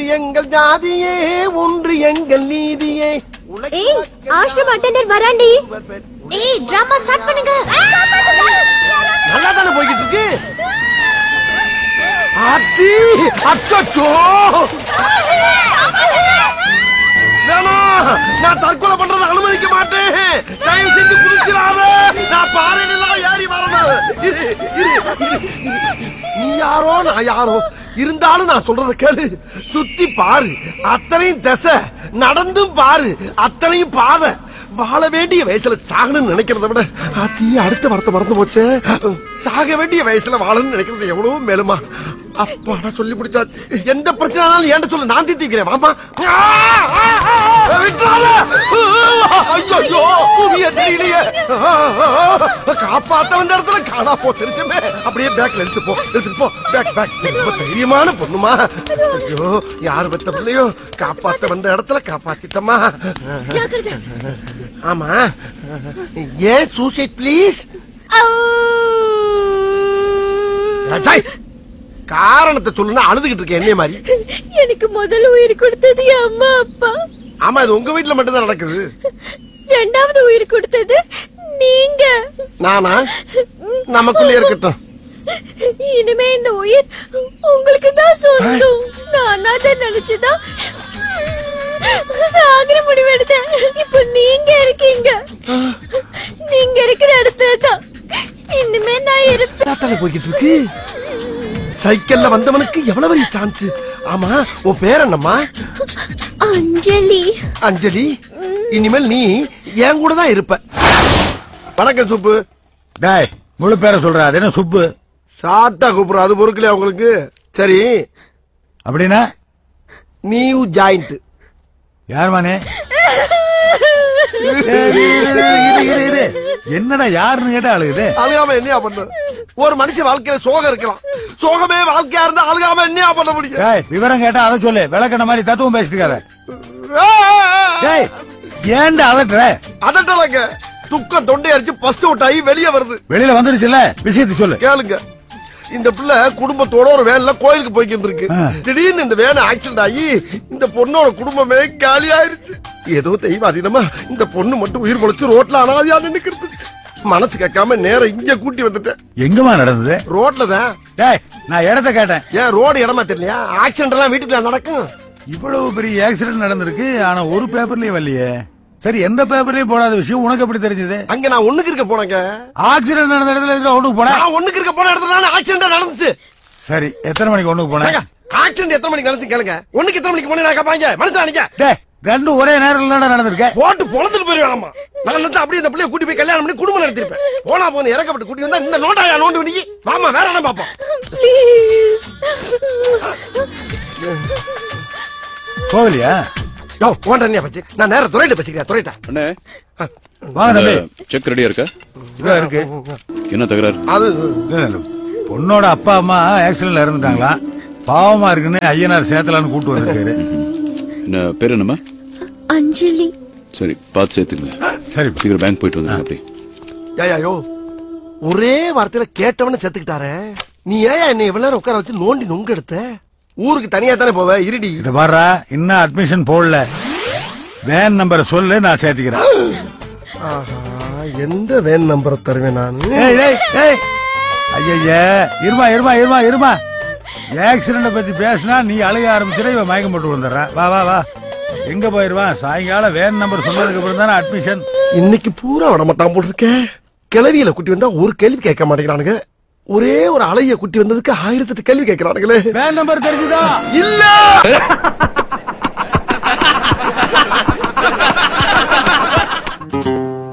எங்கள் ஜாதியே ஒன்று எங்கள் நீதியே ஏய் ஆஷ்ரம் அட்டெண்டர் வராண்டி ஏய் டிராமா ஸ்டார்ட் பண்ணுங்க நல்லா தானே போய்கிட்டு இருக்கு அத்தி அச்சோ வேணாம் நான் தற்கொலை பண்றதை அனுமதிக்க மாட்டேன் தயவு செஞ்சு குதிச்சிடாத நான் பாறையில ஏறி வரணும் இரு, இரு, இரு, இரு. நீ யாரோ நான் யாரோ இருந்தாலும் நான் சொல்றத கேளு சுத்தி பாரு அத்தனையும் திசை நடந்தும் பாரு அத்தனையும் பாதை வாழ வேண்டிய வயசுல சாகணும்னு நினைக்கிறத விட அத்தி அடுத்த வார்த்தை மறந்து போச்சே சாக வேண்டிய வயசுல வாழணும்னு நினைக்கிறது எவ்வளவு மேலுமா அப்பாடா சொல்லி முடிச்சாச்சு எந்த பிரச்சனைனாலும் ஏன்ட சொல்லு நான் தீர்த்திக்கிறேன் வாமா ஆ, ஆ, ஆ, ஆ, விட்டுறாத. ஐயோ புவிய தெரியலையே ஆ, ஆ, ஆ, காப்பாத்த வந்த இடத்துல காணா போ தெரிஞ்சுமே அப்படியே பேக்ல எடுத்து போ எடுத்துட்டு போ பேக் பேக் ரொம்ப தைரியமான பொண்ணுமா ஐயோ யார் பெத்த பிள்ளையோ காப்பாத்த வந்த இடத்துல காப்பாத்திட்டமா ஜாக்கிரதை ஆமா ஏன் சூசைட் ப்ளீஸ் காரணத்தை சொல்லுனா அழுதுகிட்டு இருக்கேன் என்னைய மாதிரி எனக்கு முதல்ல உயிர் கொடுத்தது என் அம்மா அப்பா ஆமா இது உங்க வீட்டுல மட்டும்தான் நடக்குது ரெண்டாவது உயிர் கொடுத்தது நீங்க நானா நமக்குள்ளே இருக்கட்டும் இனிமே இந்த உயிர் உங்களுக்கு தான் சொந்தம் நான் தான் நினைச்சுதான் சாகர முடிவு எடுத்தேன் இப்ப நீங்க இருக்கீங்க நீங்க இருக்கிற இடத்துல தான் இனிமே நான் இருப்பேன் தானே போய்கிட்டு இருக்கு சைக்கிள்ல வந்தவனுக்கு எவ்வளவு பெரிய சான்ஸ் ஆமா உன் பேர் என்னம்மா அஞ்சலி அஞ்சலி இனிமேல் நீ என் கூட தான் இருப்ப வணக்கம் சூப்பு டேய் முழு பேரை சொல்ற அது என்ன சுப்பு சாட்டா கூப்பிடுற அது பொறுக்கலையா உங்களுக்கு சரி அப்படின்னா நியூ ஜாயிண்ட் யார் மானே சரி, இரு, இரு, இரு, இரு, இரு. என்னடா யாருன்னு கேட்டா அழுகுது அழுகாம என்னையா பண்ண ஒரு மனுஷன் வாழ்க்கையில சோகம் இருக்கலாம் சோகமே வாழ்க்கையா இருந்தா அழுகாம என்னையா பண்ண முடியும் டேய் விவரம் கேட்டா அதை சொல்லு விளக்கண மாதிரி தத்துவம் பேசிட்டு இருக்காத டேய் ஏன்டா அலட்டுற அதட்டலங்க துக்கம் தொண்டை அடிச்சு பஸ்ட் அவுட் ஆகி வெளியே வருது வெளியில வந்துருச்சுல்ல விஷயத்தை சொல்லு கேளுங்க இந்த பிள்ளை குடும்பத்தோட ஒரு வேன்ல கோயிலுக்கு போய்க்கு இருந்திருக்கு ஆ. திடீர்னு இந்த வேன் ஆக்சிடென்ட் ஆகி இந்த பொண்ணோட குடும்பமே காலி ஆயிருச்சு ஏதோ தெய்வ அதீனமா இந்த பொண்ணு மட்டும் உயிர் பொழைச்சு ரோட்ல அனாதையா நின்னுக்கிறது மனசு கேட்காம நேரம் இங்க கூட்டி வந்துட்டேன் எங்கம்மா நடந்தது ரோட்ல தான் டேய் நான் இடத்த கேட்டேன் ஏன் ரோடு இடமா தெரியலையா ஆக்சிடென்ட் எல்லாம் வீட்டுக்குள்ள நடக்கும் இவ்வளவு பெரிய ஆக்சிடென்ட் நடந்திருக்கு ஆனா ஒரு பேப்பர்லயும் வரலையே சரி எந்த பேப்பர்லயும் போடாத விஷயம் உனக்கு எப்படி தெரிஞ்சது அங்க நான் ஒண்ணுக்கு இருக்க போனேங்க ஆக்சிடென்ட் நடந்த இடத்துல எதுல ஒண்ணுக்கு போன நான் ஒண்ணுக்கு இருக்க போன இடத்துல ஆக்சிடென்ட் நடந்துச்சு சரி எத்தனை மணிக்கு ஒண்ணுக்கு போன ஆக்சிடென்ட் எத்தனை மணிக்கு நடந்துச்சு கேளுங்க ஒண்ணுக்கு எத்தனை மணிக்கு போனேன் கேட்பாங்க மனசுல நினைக்க டேய் ரெண்டும் ஒரே நேரத்துல தானே நடந்திருக்க போட்டு பொழந்துட்டு போயிருவாமா நான் நினைச்சா அப்படியே இந்த பிள்ளைய கூட்டி போய் கல்யாணம் பண்ணி குடும்பம் நடத்திருப்பேன் போனா போன இறக்கப்பட்டு கூட்டி வந்தா இந்த நோட்டாயா நோண்டு பண்ணி வாமா வேற என்ன பாப்போம் ப்ளீஸ் போகலையா யோ ஓண்ட என்ன பச்சு நான் நேர துறையிட்ட பச்சுக்கிறேன் துறையிட்ட அண்ணே வாங்க தம்பி செக் ரெடியா இருக்கா இதோ இருக்கு என்ன தகராறு அது இல்ல, இல்ல. பொண்ணோட அப்பா அம்மா ஆக்சிடென்ட்ல இறந்துட்டாங்களா பாவமா இருக்குன்னு ஐயனார் சேத்தலான்னு கூட்டு வந்திருக்காரு என்ன பேர் என்னம்மா அஞ்சலி சரி பார்த்து சேர்த்துங்க சரி சீக்கிரம் பேங்க் போயிட்டு வந்துருங்க அப்படி ஏயா யோ ஒரே வார்த்தையில கேட்டவன செத்துக்கிட்டாரே நீ ஏயா என்னை இவ்வளவு நேரம் உட்கார வச்சு நோண்டி நொங்கு எடுத்த ஊருக்கு தனியா தானே போவ இருடி இத பாருடா இன்னும் அட்மிஷன் போடல வேன் நம்பரை சொல்லு நான் சேர்த்துக்கிறேன் ஆஹா எந்த வேன் நம்பரை தருவேன் நான் ஏய் ஏய் ஏய் ஐயய்ய இருமா இருமா இருமா இருமா ஆக்சிடென்ட பத்தி பேசினா நீ அழுக ஆரம்பிச்சிட இவன் மயக்கம் போட்டு வந்துடுறான் வா வா வா எங்க போயிருவான் சாயங்காலம் வேன் நம்பர் சொன்னதுக்கு அப்புறம் தானே அட்மிஷன் இன்னைக்கு பூரா விட மாட்டான் போல் இருக்கேன் கிளவியில குட்டி வந்தா ஒரு கேள்வி கேட்க மாட்டேங்கிறானுங்க ஒரே ஒரு அலைய குட்டி வந்ததுக்கு ஆயிரத்தெட்டு கேள்வி கேட்கிறானுங்களே வேன் நம்பர் தெரிஞ்சுதா இல்ல